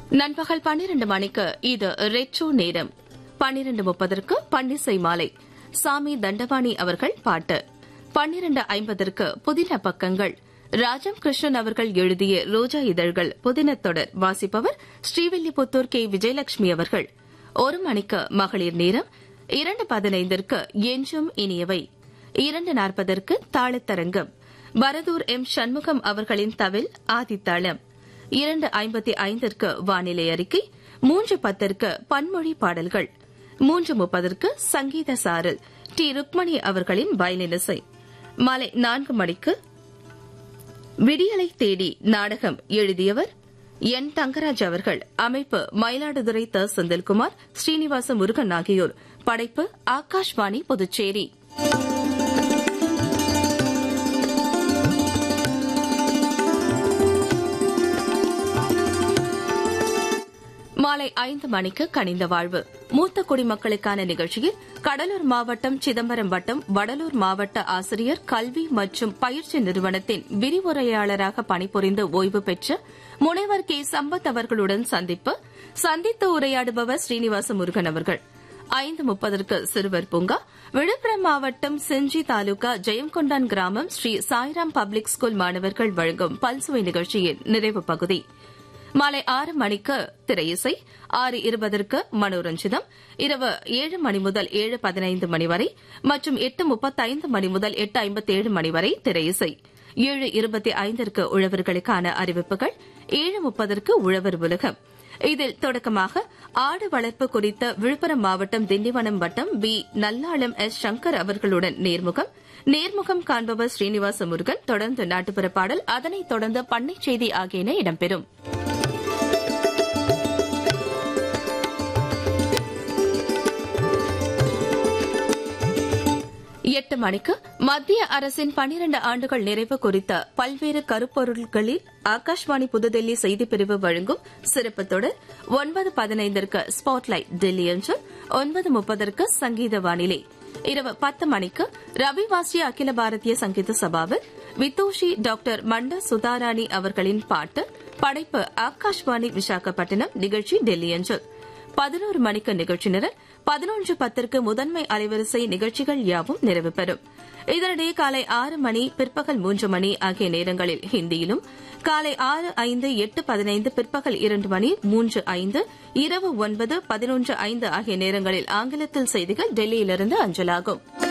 நண்பகல் பன்னிரண்டு மணிக்கு இது ரெட்ரோ நேரம் பன்னிரண்டு முப்பதற்கு பன்னிசை மாலை சாமி தண்டபாணி அவர்கள் பாட்டு பன்னிரண்டு ஐம்பதற்கு புதின பக்கங்கள் ராஜம் கிருஷ்ணன் அவர்கள் எழுதிய ரோஜா இதழ்கள் புதினத் தொடர் வாசிப்பவர் ஸ்ரீவில்லிபுத்தூர் கே விஜயலட்சுமி அவர்கள் ஒரு மணிக்கு மகளிர் நேரம் இரண்டு பதினைந்திற்கு என்றும் இனியவை இரண்டு நாற்பதற்கு தாளத்தரங்கம் பரதூர் எம் சண்முகம் அவர்களின் தவில் ஆதித்தாளம் இரண்டு ஐம்பத்தி ஐந்திற்கு வானிலை அறிக்கை மூன்று பத்திற்கு பன்மொழி பாடல்கள் மூன்று முப்பதற்கு சங்கீத சாரல் டி ருக்மணி அவர்களின் வயலின் இசை மாலை நான்கு மணிக்கு விடியலை தேடி நாடகம் எழுதியவர் என் தங்கராஜ் அவர்கள் அமைப்பு மயிலாடுதுறை த செந்தில்குமார் ஸ்ரீனிவாச முருகன் ஆகியோர் படைப்பு ஆகாஷ்வாணி புதுச்சேரி மாலை ஐந்து மணிக்கு கனிந்த வாழ்வு மூத்த குடிமக்களுக்கான நிகழ்ச்சியில் கடலூர் மாவட்டம் சிதம்பரம் வட்டம் வடலூர் மாவட்ட ஆசிரியர் கல்வி மற்றும் பயிற்சி நிறுவனத்தின் விரிவுரையாளராக பணிபுரிந்து ஓய்வு பெற்ற முனைவர் கே சம்பத் அவர்களுடன் சந்திப்பு சந்தித்து உரையாடுபவர் ஸ்ரீனிவாச முருகன் அவர்கள் ஐந்து முப்பதற்கு சிறுவர் பூங்கா விழுப்புரம் மாவட்டம் செஞ்சி தாலுகா ஜெயங்கொண்டான் கிராமம் ஸ்ரீ சாய்ராம் பப்ளிக் ஸ்கூல் மாணவர்கள் வழங்கும் பல்சுவை நிகழ்ச்சியின் நிறைவு பகுதி மாலை ஆறு மணிக்கு திரையிசை ஆறு இருபதற்கு மனோரஞ்சிதம் இரவு ஏழு மணி முதல் ஏழு பதினைந்து மணி வரை மற்றும் எட்டு முப்பத்தைந்து மணி முதல் எட்டு ஐம்பத்தேழு மணி வரை திரையிசை ஏழு இருபத்தி ஐந்திற்கு உழவர்களுக்கான அறிவிப்புகள் ஏழு முப்பதற்கு உழவர் உலகம் இதில் தொடக்கமாக ஆடு வளர்ப்பு குறித்த விழுப்புரம் மாவட்டம் திண்டிவனம் வட்டம் பி நல்லாளம் எஸ் சங்கர் அவர்களுடன் நேர்முகம் நேர்முகம் காண்பவர் ஸ்ரீனிவாச முருகன் தொடர்ந்து நாட்டுப்புற பாடல் அதனைத் தொடர்ந்து பண்ணை செய்தி ஆகியன இடம்பெறும் எட்டு மணிக்கு மத்திய அரசின் பனிரண்டு ஆண்டுகள் நிறைவு குறித்த பல்வேறு கருப்பொருள்களில் ஆகாஷ்வாணி புதுதில்லி செய்திப்பிரிவு வழங்கும் சிறப்பு தொடர் ஒன்பது பதினைந்திற்கு ஸ்பாட்லைட் டெல்லி என்று ஒன்பது முப்பதற்கு சங்கீத வானிலை இரவு பத்து மணிக்கு ரவிவாசி அகில பாரதிய சங்கீத சபாவில் வித்தோஷி டாக்டர் மண்ட சுதாராணி அவர்களின் பாட்டு படைப்பு ஆகாஷ்வாணி விசாகப்பட்டினம் நிகழ்ச்சி டெல்லி என்று பதினோரு மணிக்கு நிகழ்ச்சி நிரல் பதினொன்று பத்திற்கு முதன்மை அலைவரிசை நிகழ்ச்சிகள் யாவும் நிறைவு பெறும் இதனிடையே காலை ஆறு மணி பிற்பகல் மூன்று மணி ஆகிய நேரங்களில் ஹிந்தியிலும் காலை ஆறு ஐந்து எட்டு பதினைந்து பிற்பகல் இரண்டு மணி மூன்று ஐந்து இரவு ஒன்பது பதினொன்று ஐந்து ஆகிய நேரங்களில் ஆங்கிலத்தில் செய்திகள் டெல்லியிலிருந்து அஞ்சலாகும்